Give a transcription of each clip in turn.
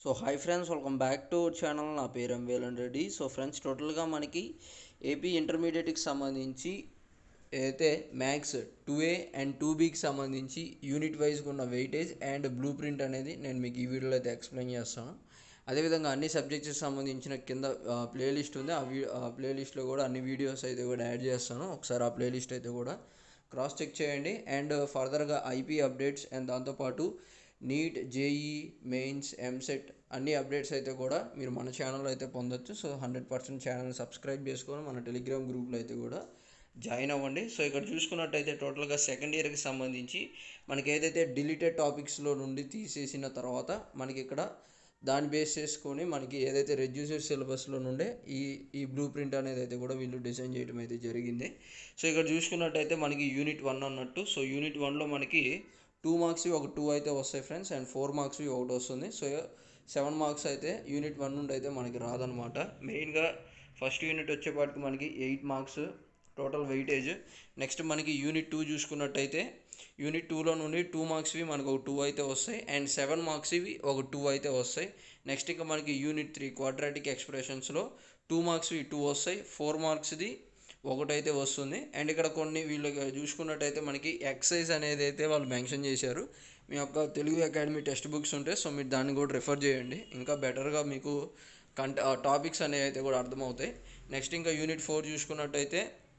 so hi friends welcome back to our channel నా పేరు ఎంవేలన్ Reddy so friends టోటల్గా మనకి ఏపీ ఇంటర్మీడియట్కి సంబంధించి ఏదైతే maths two A and two బీకి సంబంధించి యూనిట్ వైజ్గా ఉన్న వెయిటేజ్ అండ్ బ్లూ ప్రింట్ అనేది నేను మీకు ఈ వీడియోలో అయితే ఎక్స్ప్లెయిన్ చేస్తాను అదేవిధంగా అన్ని సబ్జెక్ట్స్కి సంబంధించిన కింద ప్లేలిస్ట్ ఉంది ఆ వీ ఆ ప్లేలిస్ట్లో కూడా అన్ని వీడియోస్ అయితే కూడా యాడ్ చేస్తాను ఒకసారి ఆ ప్లేలిస్ట్ అయితే కూడా క్రాస్ చెక్ చేయండి అండ్ ఫర్దర్గా ఐపీ అప్డేట్స్ అండ్ దాంతోపాటు నీట్ జేఈ మెయిన్స్ ఎంసెట్ అన్ని అప్డేట్స్ అయితే కూడా మీరు మన ఛానల్లో అయితే పొందొచ్చు so hundred percent channel subscribe చేసుకొని మన టెలిగ్రామ్ గ్రూప్లో అయితే కూడా జాయిన్ అవ్వండి సో ఇక్కడ చూసుకున్నట్టయితే టోటల్గా సెకండ్ ఇయర్కి సంబంధించి మనకి ఏదైతే డిలీటెడ్ టాపిక్స్లో నుండి తీసేసిన తర్వాత మనకి ఇక్కడ దాన్ని బేస్ చేసుకొని మనకి ఏదైతే రెడ్యూసెడ్ సిలబస్లో నుండే ఈ ఈ బ్లూ ప్రింట్ అనేది అయితే కూడా వీళ్ళు డిజైన్ చేయడం అయితే జరిగింది సో ఇక్కడ చూసుకున్నట్టయితే మనకి యూనిట్ వన్ అన్నట్టు సో యూనిట్ వన్లో మనకి టూ మార్క్స్ ఒక టూ అయితే వస్తాయి ఫ్రెండ్స్ అండ్ ఫోర్ మార్క్స్ ఒకటి వస్తుంది సో సెవెన్ మార్క్స్ అయితే యూనిట్ వన్ నుండి అయితే మనకి రాదనమాట మెయిన్గా ఫస్ట్ యూనిట్ వచ్చేపాటికి మనకి eight marks total weightage next మనకి యూనిట్ టూ చూసుకున్నట్టయితే యూనిట్ టూలో నుండి టూ మార్క్స్వి మనకు ఒక టూ అయితే వస్తాయి అండ్ సెవెన్ మార్క్స్వి ఒక టూ అయితే వస్తాయి నెక్స్ట్ ఇంకా మనకి యూనిట్ త్రీ క్వాడ్రాటిక్ ఎక్స్ప్రెషన్స్లో టూ మార్క్స్వి టూ వస్తాయి ఫోర్ మార్క్స్ది ఒకటైతే వస్తుంది అండ్ ఇక్కడ కొన్ని వీళ్ళు చూసుకున్నట్టయితే మనకి ఎక్సైజ్ అనేది అయితే వాళ్ళు మెన్షన్ చేశారు మీ యొక్క తెలుగు అకాడమీ టెక్స్ట్ బుక్స్ ఉంటే సో మీరు దాన్ని కూడా రిఫర్ చేయండి ఇంకా బెటర్గా మీకు కంట టాపిక్స్ అనేవి అయితే కూడా అర్థమవుతాయి నెక్స్ట్ ఇంకా యూనిట్ ఫోర్ చూసుకున్నట్టయితే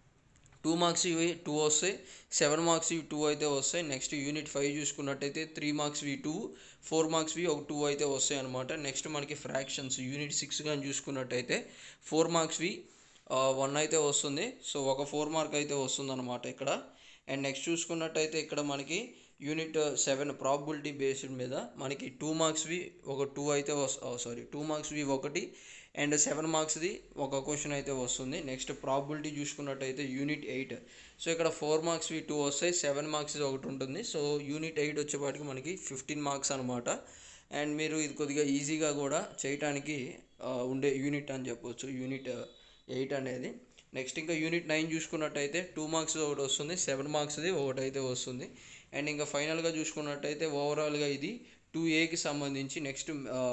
టూ మార్క్స్ ఇవి టూ వస్తాయి సెవెన్ మార్క్స్ ఇవి టూ అయితే వస్తాయి నెక్స్ట్ యూనిట్ ఫైవ్ చూసుకున్నట్టయితే త్రీ మార్క్స్ వి టూ ఫోర్ మార్క్స్ వి ఒక టూ అయితే వస్తాయి అనమాట నెక్స్ట్ మనకి ఫ్రాక్షన్స్ యూనిట్ సిక్స్ కానీ చూసుకున్నట్టయితే ఫోర్ మార్క్స్ వి వన్ అయితే వస్తుంది సో ఒక ఫోర్ మార్క్ అయితే వస్తుంది అనమాట ఇక్కడ అండ్ నెక్స్ట్ చూసుకున్నట్టయితే ఇక్కడ మనకి యూనిట్ సెవెన్ ప్రాబిలిటీ బేస్డ్ మీద మనకి టూ మార్క్స్వి ఒక టూ అయితే వస్తా సారీ టూ మార్క్స్వి ఒకటి అండ్ సెవెన్ మార్క్స్ది ఒక క్వశ్చన్ అయితే వస్తుంది నెక్స్ట్ ప్రాబిలిటీ చూసుకున్నట్టయితే యూనిట్ ఎయిట్ సో ఇక్కడ ఫోర్ మార్క్స్వి టూ వస్తాయి సెవెన్ మార్క్స్ ఒకటి ఉంటుంది సో యూనిట్ ఎయిట్ వచ్చేపాటికి మనకి ఫిఫ్టీన్ మార్క్స్ అనమాట అండ్ మీరు ఇది కొద్దిగా ఈజీగా కూడా చేయటానికి ఉండే యూనిట్ అని చెప్పొచ్చు యూనిట్ ఎయిట్ అనేది నెక్స్ట్ ఇంకా యూనిట్ నైన్ చూసుకున్నట్టయితే టూ మార్క్స్ ఒకటి వస్తుంది సెవెన్ మార్క్స్ది ఒకటి అయితే వస్తుంది అండ్ ఇంకా ఫైనల్గా చూసుకున్నట్టయితే ఓవరాల్గా ఇది టూ ఏకి సంబంధించి నెక్స్ట్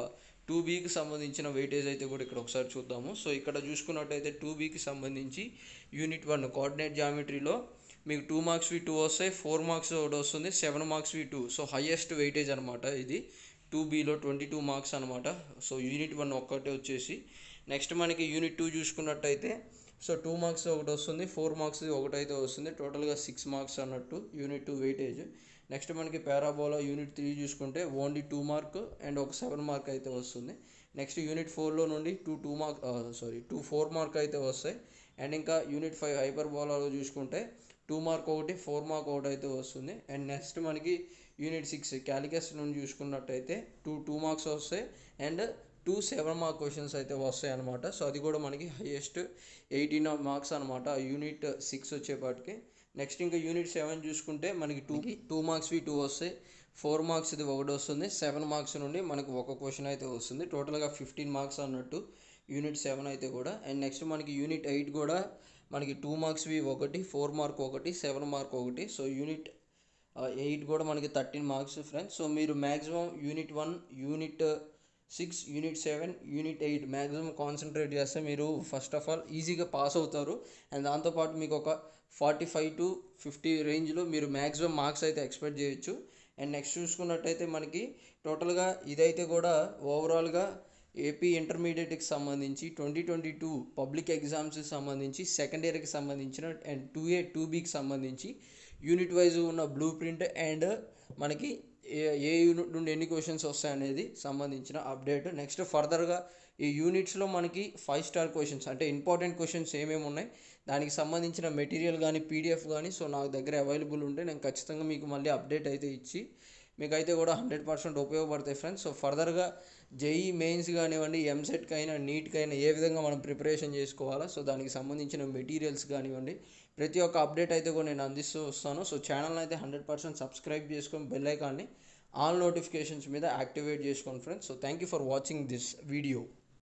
టూ బీకి సంబంధించిన వెయిటేజ్ అయితే కూడా ఇక్కడ ఒకసారి చూద్దాము సో ఇక్కడ చూసుకున్నట్టయితే టూ బీకి సంబంధించి యూనిట్ వన్ కోఆర్డినేట్ జామెట్రీలో మీకు టూ మార్క్స్వి టూ వస్తాయి ఫోర్ మార్క్స్ ఒకటి వస్తుంది సెవెన్ మార్క్స్వి టూ సో హయ్యెస్ట్ వెయిటేజ్ అనమాట ఇది టూ బీలో ట్వంటీ టూ మార్క్స్ అనమాట సో యూనిట్ వన్ ఒక్కటే వచ్చేసి నెక్స్ట్ మనకి యూనిట్ టూ చూసుకున్నట్టయితే సో టూ మార్క్స్ ఒకటి వస్తుంది ఫోర్ మార్క్స్ ఒకటి అయితే వస్తుంది టోటల్గా సిక్స్ మార్క్స్ అన్నట్టు యూనిట్ టూ వెయిటేజ్ నెక్స్ట్ మనకి పారాబోలా యూనిట్ త్రీ చూసుకుంటే ఓన్లీ టూ మార్క్ అండ్ ఒక సెవెన్ మార్క్ అయితే వస్తుంది నెక్స్ట్ యూనిట్ ఫోర్లో నుండి two two mark sorry two four mark అయితే వస్తాయి అండ్ ఇంకా యూనిట్ ఫైవ్ హైపర్ బోలాలో చూసుకుంటే టూ మార్క్ ఒకటి ఫోర్ మార్క్ ఒకటి అయితే వస్తుంది అండ్ నెక్స్ట్ మనకి యూనిట్ సిక్స్ క్యాలికస్ నుండి చూసుకున్నట్టయితే టూ టూ మార్క్స్ వస్తాయి and two seven mark questions అయితే వస్తాయి అనమాట సో అది కూడా మనకి హైయెస్ట్ ఎయిటీన్ మార్క్స్ అనమాట యూనిట్ సిక్స్ వచ్చేపాటికి నెక్స్ట్ ఇంకా యూనిట్ సెవెన్ చూసుకుంటే మనకి టూ టూ మార్క్స్వి టూ వస్తాయి ఫోర్ మార్క్స్ ఇది ఒకటి వస్తుంది సెవెన్ మార్క్స్ నుండి మనకు ఒక క్వశ్చన్ అయితే వస్తుంది టోటల్గా ఫిఫ్టీన్ మార్క్స్ అన్నట్టు యూనిట్ సెవెన్ అయితే కూడా అండ్ నెక్స్ట్ మనకి యూనిట్ ఎయిట్ కూడా మనకి టూ మార్క్స్వి ఒకటి ఫోర్ మార్క్ ఒకటి సెవెన్ మార్క్ ఒకటి సో యూనిట్ ఎయిట్ కూడా మనకి థర్టీన్ మార్క్స్ ఫ్రెండ్స్ సో మీరు maximum unit one unit six unit seven unit eight maximum concentrate చేస్తే మీరు ఫస్ట్ ఆఫ్ ఆల్ ఈజీగా పాస్ అవుతారు అండ్ దాంతోపాటు మీకు ఒక ఫార్టీ ఫైవ్ టు ఫిఫ్టీ రేంజ్లో మీరు మ్యాక్సిమం మార్క్స్ అయితే ఎక్స్పెక్ట్ చేయొచ్చు అండ్ నెక్స్ట్ చూసుకున్నట్టయితే మనకి టోటల్గా ఇదైతే కూడా ఓవరాల్గా ఏపీ ఇంటర్మీడియట్కి సంబంధించి ట్వంటీ ట్వంటీ టూ పబ్లిక్ ఎగ్జామ్స్కి సంబంధించి సెకండ్ ఇయర్కి సంబంధించిన అండ్ టూ ఏ టూ బీకి సంబంధించి యూనిట్ వైజ్ ఉన్న బ్లూ ప్రింట్ అండ్ మనకి ఏ ఏ యూనిట్ నుండి ఎన్ని క్వశ్చన్స్ వస్తాయనేది సంబంధించిన అప్డేట్ నెక్స్ట్ ఫర్దర్గా ఈ యూనిట్స్లో మనకి ఫైవ్ స్టార్ క్వశ్చన్స్ అంటే ఇంపార్టెంట్ క్వశ్చన్స్ ఏమేమి ఉన్నాయి దానికి సంబంధించిన మెటీరియల్ కానీ పీడిఎఫ్ కానీ సో నాకు దగ్గర అవైలబుల్ ఉంటే నేను ఖచ్చితంగా మీకు మళ్ళీ అప్డేట్ అయితే ఇచ్చి మీకు అయితే కూడా హండ్రెడ్ పర్సెంట్ ఉపయోగపడతాయి ఫ్రెండ్స్ సో ఫర్దర్గా జేఈ మెయిన్స్ కానివ్వండి ఎంసెట్కి అయినా నీట్కి అయినా ఏ విధంగా మనం ప్రిపరేషన్ చేసుకోవాలా సో దానికి సంబంధించిన మెటీరియల్స్ కానివ్వండి ప్రతి ఒక్క అప్డేట్ అయితే కూడా నేను అందిస్తూ వస్తాను సో ఛానల్ అయితే హండ్రెడ్ పర్సెంట్ సబ్స్క్రైబ్ చేసుకొని బెల్ ఐకాన్ని ఆల్ నోటిఫికేషన్స్ మీద యాక్టివేట్ చేసుకోండి friends so thank you for watching this video